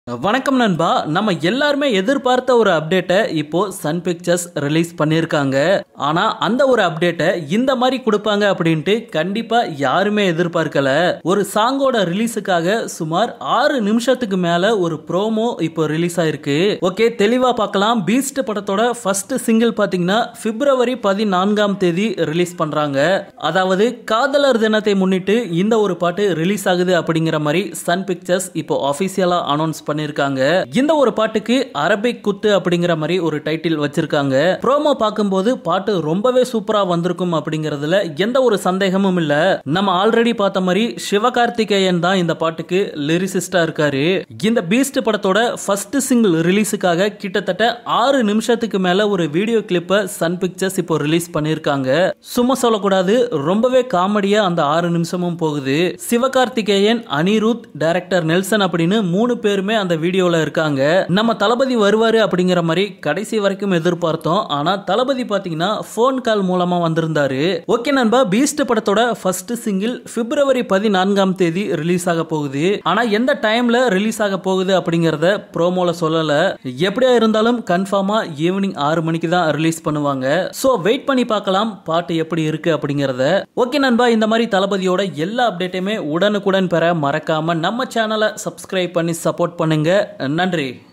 வணக்கம் நண்பா நம்ம எல்லாருமே எதிர்பார்த்த ஒரு அப்டேட்டை இப்போ சன் பிக்சர்ஸ் ரிலீஸ் பண்ணியிருக்காங்க ஆனா அந்த ஒரு அப்டேட்டை இந்த மாதிரி கொடுப்பாங்க அப்படின்ட்டு கண்டிப்பா யாருமே எதிர்பார்க்கல ஒரு சாங்கோட ரிலீஸுக்காக சுமார் ஆறு நிமிஷத்துக்கு மேல ஒரு ப்ரோமோ இப்போ ரிலீஸ் ஆயிருக்கு ஓகே தெளிவா பார்க்கலாம் பீஸ்ட் படத்தோட ஃபர்ஸ்ட் சிங்கிள் பாத்தீங்கன்னா பிப்ரவரி பதினான்காம் தேதி ரிலீஸ் பண்றாங்க அதாவது காதலர் தினத்தை முன்னிட்டு இந்த ஒரு பாட்டு ரிலீஸ் ஆகுது அப்படிங்கிற மாதிரி சன் பிக்சர்ஸ் இப்போ அபிஷியலா அனௌன்ஸ் பண்ணிருக்காங்க இந்த ஒரு பாட்டுக்கு அரபிக் குத்து அப்படிங்கிற மாதிரி ஒரு டைட்டில் வச்சிருக்காங்க ப்ரோமோ பார்க்கும்போது பாட்டு ரொம்பவே சூப்பரா வந்திருக்கும் அப்படிங்கறதுல எந்த ஒரு சந்தேகமும் இல்ல நம்ம ஆல்ரெடி பார்த்த மாதிரி சிவகார்த்திகேயன் தான் இந்த பாட்டுக்கு லிரிசிஸ்டா இருக்காரு இந்த பீஸ்ட் படத்தோட ஃபர்ஸ்ட் சிங்கிள் ரிலீஸுக்காக கிட்டத்தட்ட ஆறு நிமிஷத்துக்கு மேல ஒரு வீடியோ கிளிப்பை சன் பிக்சர்ஸ் இப்போ ரிலீஸ் பண்ணிருக்காங்க சும்மா சொல்லக்கூடாது ரொம்பவே காமெடியா அந்த ஆறு நிமிஷமும் போகுது சிவகார்த்திகேயன் அனிருத் டைரக்டர் நெல்சன் அப்படின்னு மூணு பேருமே அந்த வீடியோல இருக்காங்க நம்ம தளபதி வருவாரு அப்படிங்கிற மாதிரி கடைசி வரைக்கும் எதிர்பார்த்தோம் ஆனா தளபதி பாத்தீங்கன்னா போன் கால் மூலமா வந்திருந்தாரு ஓகே நண்பா பீஸ்ட் படத்தோட ஃபர்ஸ்ட் சிங்கிள் பிப்ரவரி பதினான்காம் தேதி ரிலீஸ் ஆக போகுது ஆனா எந்த டைம்ல ரிலீஸ் ஆக போகுது அப்படிங்கறத ப்ரோமோல சொல்லல எப்படியா இருந்தாலும் கன்ஃபார்மா ஈவினிங் ஆறு மணிக்கு தான் ரிலீஸ் பண்ணுவாங்க சோ வெயிட் பண்ணி பார்க்கலாம் பாட்டு எப்படி இருக்கு அப்படிங்கறத ஓகே நண்பா இந்த மாதிரி தளபதியோட எல்லா அப்டேட்டையுமே உடனுக்குடன் பெற மறக்காம நம்ம சேனலை சப்ஸ்கிரைப் பண்ணி சப்போர்ட் பண்ணுங்க நன்றி